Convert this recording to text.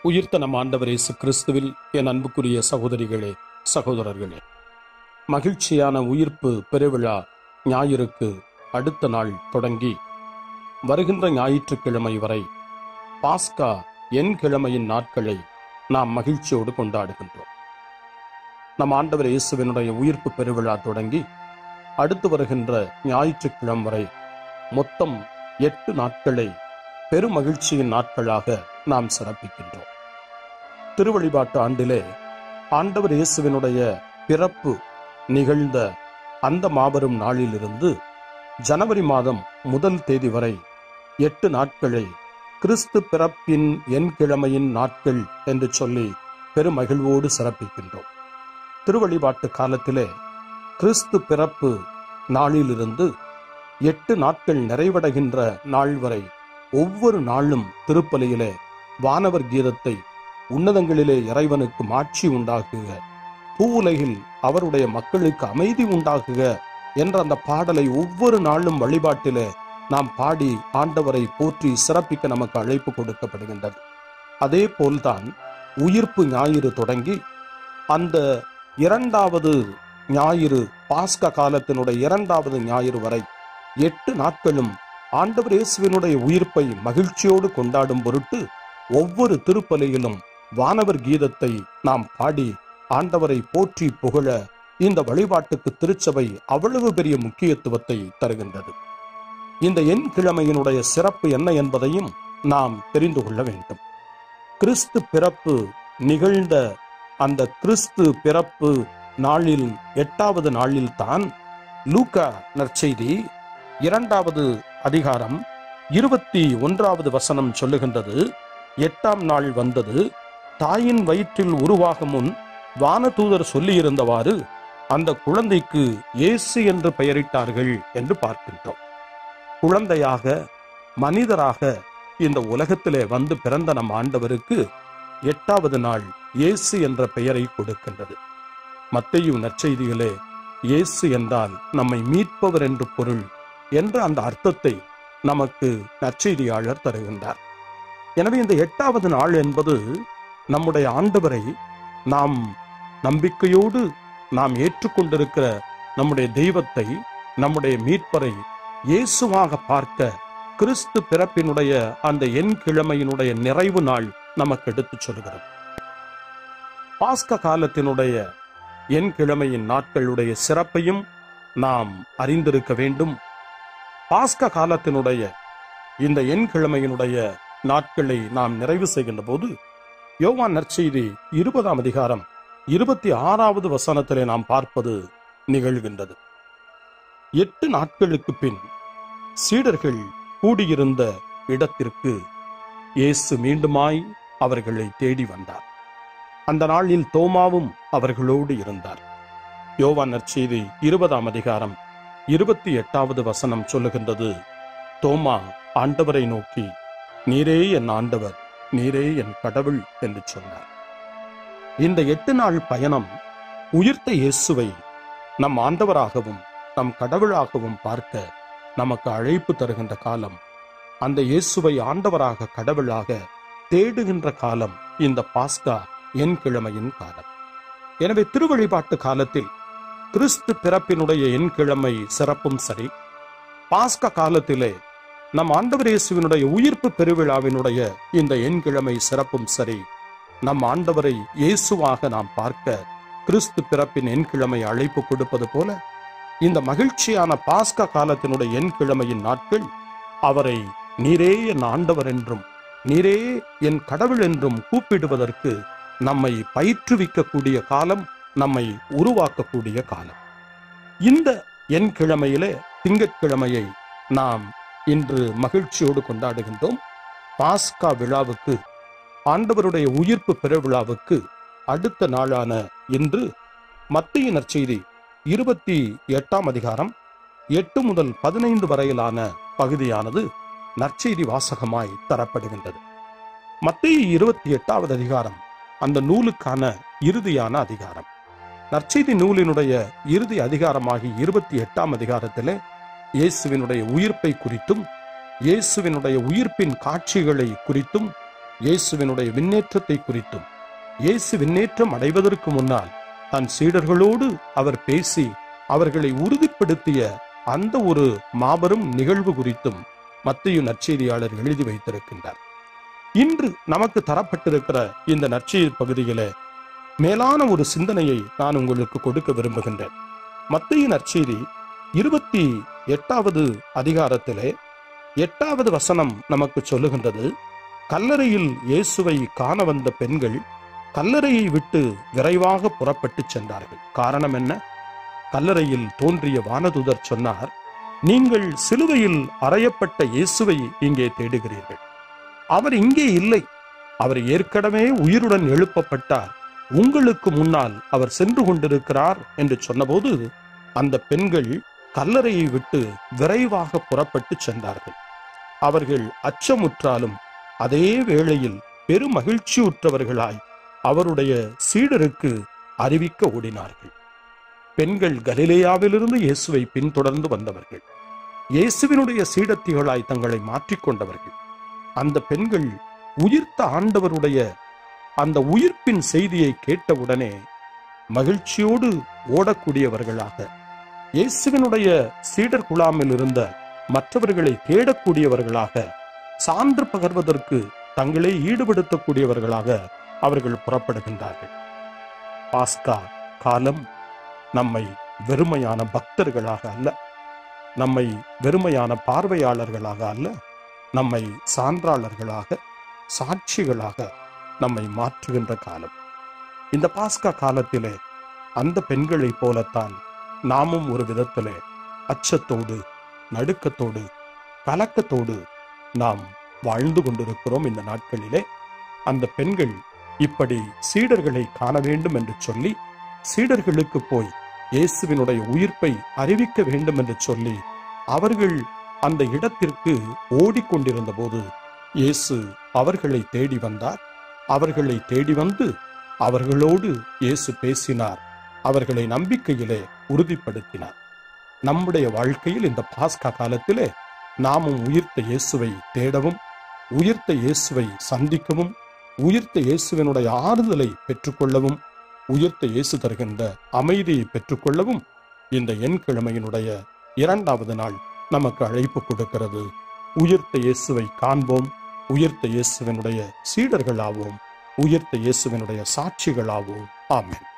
உயிர்த்த நம் ஆண்டவர் இயேசு கிறிஸ்துவில் என் அன்புக்குரிய சகோதரிகளே சகோதரர்களே மகிழ்ச்சியான உயிர்ப்பு பெருவிழா ஞாயிறுக்கு அடுத்த நாள் தொடங்கி வருகின்ற ஞாயிற்றுக்கிழமை வரை பாஸ்கா என் கிழமையின் நாட்களை நாம் மகிழ்ச்சியோடு கொண்டாடுகின்றோம் நம் ஆண்டவர் இயேசுவினுடைய உயிர்ப்பு பெருவிழா தொடங்கி அடுத்து வருகின்ற ஞாயிற்றுக்கிழமை வரை மொத்தம் எட்டு நாட்களை பெருமகிழ்ச்சியின் நாட்களாக நாம் சிறப்பிக்கின்றோம் திருவழிபாட்டு ஆண்டிலே ஆண்டவர் இயேசுவினுடைய பிறப்பு நிகழ்ந்த அந்த மாபெரும் நாளிலிருந்து ஜனவரி மாதம் முதல் தேதி வரை எட்டு நாட்களை கிறிஸ்து பிறப்பின் என் கிழமையின் நாட்கள் என்று சொல்லி பெருமகிழ்வோடு சிறப்பிக்கின்றோம் திருவழிபாட்டு காலத்திலே கிறிஸ்து பிறப்பு நாளிலிருந்து எட்டு நாட்கள் நிறைவடைகின்ற நாள் வரை ஒவ்வொரு நாளும் திருப்பலியிலே வானவர் கீதத்தை உன்னதங்களிலே இறைவனுக்கு மாட்சி உண்டாகுக பூவுலகில் அவருடைய மக்களுக்கு அமைதி உண்டாகுக என்ற அந்த பாடலை ஒவ்வொரு நாளும் வழிபாட்டிலே நாம் பாடி ஆண்டவரை போற்றி சிறப்பிக்க நமக்கு அழைப்பு கொடுக்கப்படுகின்றது அதே போல்தான் உயிர்ப்பு ஞாயிறு தொடங்கி அந்த இரண்டாவது ஞாயிறு பாஸ்க காலத்தினுடைய இரண்டாவது ஞாயிறு வரை எட்டு நாட்களும் ஆண்டவர் இயேசுவினுடைய உயிர்ப்பை மகிழ்ச்சியோடு கொண்டாடும் பொருட்டு ஒவ்வொரு திருப்பலியிலும் வானவர் கீதத்தை நாம் பாடி ஆண்டவரை போற்றி புகழ இந்த வழிபாட்டுக்கு திருச்சபை அவ்வளவு பெரிய முக்கியத்துவத்தை தருகின்றது இந்த எண் கிழமையினுடைய சிறப்பு என்ன என்பதையும் நாம் தெரிந்து கொள்ள வேண்டும் கிறிஸ்து பிறப்பு நிகழ்ந்த அந்த கிறிஸ்து பிறப்பு நாளில் எட்டாவது நாளில் தான் லூக்கா நற்செய்தி இரண்டாவது அதிகாரம் இருபத்தி ஒன்றாவது வசனம் சொல்லுகின்றது எட்டாம் நாள் வந்தது தாயின் வயிற்றில் உருவாகும் முன் வானதூதர் சொல்லியிருந்தவாறு அந்த குழந்தைக்கு இயேசு என்று பெயரிட்டார்கள் என்று பார்க்கின்றோம் குழந்தையாக மனிதராக இந்த உலகத்திலே வந்து பிறந்த நம் ஆண்டவருக்கு எட்டாவது நாள் இயேசு என்ற பெயரை கொடுக்கின்றது மத்தையு நற்செய்தியிலே இயேசு என்றால் நம்மை மீட்பவர் என்று பொருள் என்ற அந்த அர்த்தத்தை நமக்கு நற்செய்தியாளர் தருகின்றார் எனவே இந்த எட்டாவது நாள் என்பது நம்முடைய ஆண்டவரை நாம் நம்பிக்கையோடு நாம் ஏற்றுக்கொண்டிருக்கிற நம்முடைய தெய்வத்தை நம்முடைய மீட்பரை இயேசுவாக பார்க்க கிறிஸ்து பிறப்பினுடைய அந்த எண் கிழமையினுடைய நிறைவு நாள் நமக்கு எடுத்துச் சொல்கிறது பாஸ்க காலத்தினுடைய எண் கிழமையின் நாட்களுடைய சிறப்பையும் நாம் அறிந்திருக்க வேண்டும் பாஸ்க காலத்தினுடைய இந்த எண் கிழமையினுடைய நாட்களை நாம் நிறைவு செய்கின்ற போது யோவான் நற்செய்தி இருபதாம் அதிகாரம் இருபத்தி ஆறாவது வசனத்திலே நாம் பார்ப்பது நிகழ்கின்றது எட்டு நாட்களுக்கு பின் சீடர்கள் கூடியிருந்த இடத்திற்கு இயேசு மீண்டுமாய் அவர்களை தேடி வந்தார் அந்த நாளில் தோமாவும் அவர்களோடு இருந்தார் யோவான் நற்செய்தி இருபதாம் அதிகாரம் இருபத்தி எட்டாவது வசனம் சொல்லுகின்றது தோமா ஆண்டவரை நோக்கி நீரே என் ஆண்டவர் நீரே என் கடவுள் என்று சொன்னார் இந்த எட்டு நாள் பயணம் உயிர்த்த இயேசுவை நம் ஆண்டவராகவும் நம் கடவுளாகவும் பார்க்க நமக்கு அழைப்பு தருகின்ற காலம் அந்த இயேசுவை ஆண்டவராக கடவுளாக தேடுகின்ற காலம் இந்த பாஸ்கா என் கிழமையின் காலம் எனவே திருவழிபாட்டு காலத்தில் கிறிஸ்து பிறப்பினுடைய என் கிழமை சிறப்பும் சரி பாஸ்கா காலத்திலே நம் ஆண்டவர் இயேசுவினுடைய உயிர்ப்பு பெருவிழாவினுடைய இந்த என் கிழமை சிறப்பும் சரி நம் ஆண்டவரை இயேசுவாக நாம் பார்க்க கிறிஸ்து பிறப்பின் என் கிழமை அழைப்பு கொடுப்பது போல இந்த மகிழ்ச்சியான பாஸ்கா காலத்தினுடைய என் கிழமையின் நாட்கள் அவரை நீரே என் ஆண்டவர் என்றும் நீரே என் கடவுள் என்றும் கூப்பிடுவதற்கு நம்மை பயிற்றுவிக்கக்கூடிய காலம் நம்மை உருவாக்கக்கூடிய காலம் இந்த என் கிழமையிலே திங்கட்கிழமையை நாம் இன்று மகிழ்ச்சியோடு கொண்டாடுகின்றோம் பாஸ்கா விழாவுக்கு ஆண்டவருடைய உயிர்ப்பு பெருவிழாவுக்கு அடுத்த நாளான இன்று மத்திய நற்செய்தி இருபத்தி எட்டாம் அதிகாரம் எட்டு முதல் பதினைந்து வரையிலான பகுதியானது நற்செய்தி வாசகமாய் தரப்படுகின்றது மத்திய இருபத்தி எட்டாவது அதிகாரம் அந்த நூலுக்கான இறுதியான அதிகாரம் நற்செய்தி நூலினுடைய இறுதி அதிகாரமாகி இருபத்தி எட்டாம் அதிகாரத்திலே இயேசுவினுடைய உயிர்ப்பை குறித்தும் இயேசுவினுடைய உயிர்ப்பின் காட்சிகளை குறித்தும் இயேசுவினுடைய விண்ணேற்றத்தை குறித்தும் இயேசு விண்ணேற்றம் அடைவதற்கு முன்னால் தன் சீடர்களோடு அவர் பேசி அவர்களை உறுதிப்படுத்திய அந்த ஒரு மாபெரும் நிகழ்வு குறித்தும் மத்திய நற்செய்தியாளர் எழுதி வைத்திருக்கின்றார் இன்று நமக்கு தரப்பட்டிருக்கிற இந்த நற்செய்தி பகுதியிலே மேலான ஒரு சிந்தனையை நான் உங்களுக்கு கொடுக்க விரும்புகின்றேன் மத்திய நற்செய்தி இருபத்தி எட்டாவது அதிகாரத்திலே எட்டாவது வசனம் நமக்கு சொல்லுகின்றது கல்லறையில் இயேசுவை காண வந்த பெண்கள் கல்லறையை விட்டு விரைவாக புறப்பட்டு சென்றார்கள் காரணம் என்ன கல்லறையில் தோன்றிய வானதுதர் சொன்னார் நீங்கள் சிலுவையில் அறையப்பட்ட இயேசுவை இங்கே தேடுகிறீர்கள் அவர் இங்கே இல்லை அவர் ஏற்கனவே உயிருடன் எழுப்பப்பட்டார் உங்களுக்கு முன்னால் அவர் சென்று கொண்டிருக்கிறார் என்று சொன்னபோது அந்த பெண்கள் கல்லறையை விட்டு விரைவாக புறப்பட்டு சென்றார்கள் அவர்கள் அச்சமுற்றாலும் அதே வேளையில் பெரும் மகிழ்ச்சியுற்றவர்களாய் அவருடைய சீடருக்கு அறிவிக்க ஓடினார்கள் பெண்கள் கலிலேயாவிலிருந்து இயேசுவை பின்தொடர்ந்து வந்தவர்கள் இயேசுவினுடைய சீடத்திகளாய் தங்களை மாற்றிக்கொண்டவர்கள் அந்த பெண்கள் உயிர்த்த ஆண்டவருடைய அந்த உயிர்ப்பின் செய்தியை கேட்டவுடனே மகிழ்ச்சியோடு ஓடக்கூடியவர்களாக இயேசுவினுடைய சீடர் குழாமில் இருந்த மற்றவர்களை தேடக்கூடியவர்களாக சான்று பகர்வதற்கு தங்களை ஈடுபடுத்தக்கூடியவர்களாக அவர்கள் புறப்படுகின்றார்கள் பாஸ்கா காலம் நம்மை வெறுமையான பக்தர்களாக அல்ல நம்மை வெறுமையான பார்வையாளர்களாக அல்ல நம்மை சான்றாளர்களாக சாட்சிகளாக நம்மை மாற்றுகின்ற காலம் இந்த பாஸ்கா காலத்திலே அந்த பெண்களைப் போலத்தான் நாமும் ஒரு விதத்திலே அச்சத்தோடு நடுக்கத்தோடு கலக்கத்தோடு நாம் வாழ்ந்து கொண்டிருக்கிறோம் இந்த நாட்களிலே அந்த பெண்கள் இப்படி சீடர்களை காண வேண்டும் என்று சொல்லி சீடர்களுக்கு போய் இயேசுவினுடைய உயிர்ப்பை அறிவிக்க வேண்டும் என்று சொல்லி அவர்கள் அந்த இடத்திற்கு ஓடிக்கொண்டிருந்த போது இயேசு அவர்களை தேடி வந்தார் அவர்களை தேடி வந்து அவர்களோடு இயேசு பேசினார் அவர்களை நம்பிக்கையிலே உறுதிப்படுத்தினார் நம்முடைய வாழ்க்கையில் இந்த பாஸ்கா காலத்திலே நாமும் உயிர்த்த இயேசுவை தேடவும் உயிர்த்த இயேசுவை சந்திக்கவும் உயிர்த்த இயேசுவினுடைய ஆறுதலை பெற்றுக்கொள்ளவும் உயிர்த்த இயேசு தருகின்ற அமைதியை பெற்றுக்கொள்ளவும் இந்த எண்கிழமையினுடைய இரண்டாவது நாள் நமக்கு அழைப்பு கொடுக்கிறது உயிர்த்த இயேசுவை காண்போம் உயிர்த்த இயேசுவினுடைய சீடர்களாவோம் உயிர்த்த இயேசுவினுடைய சாட்சிகளாவோம் ஆமென்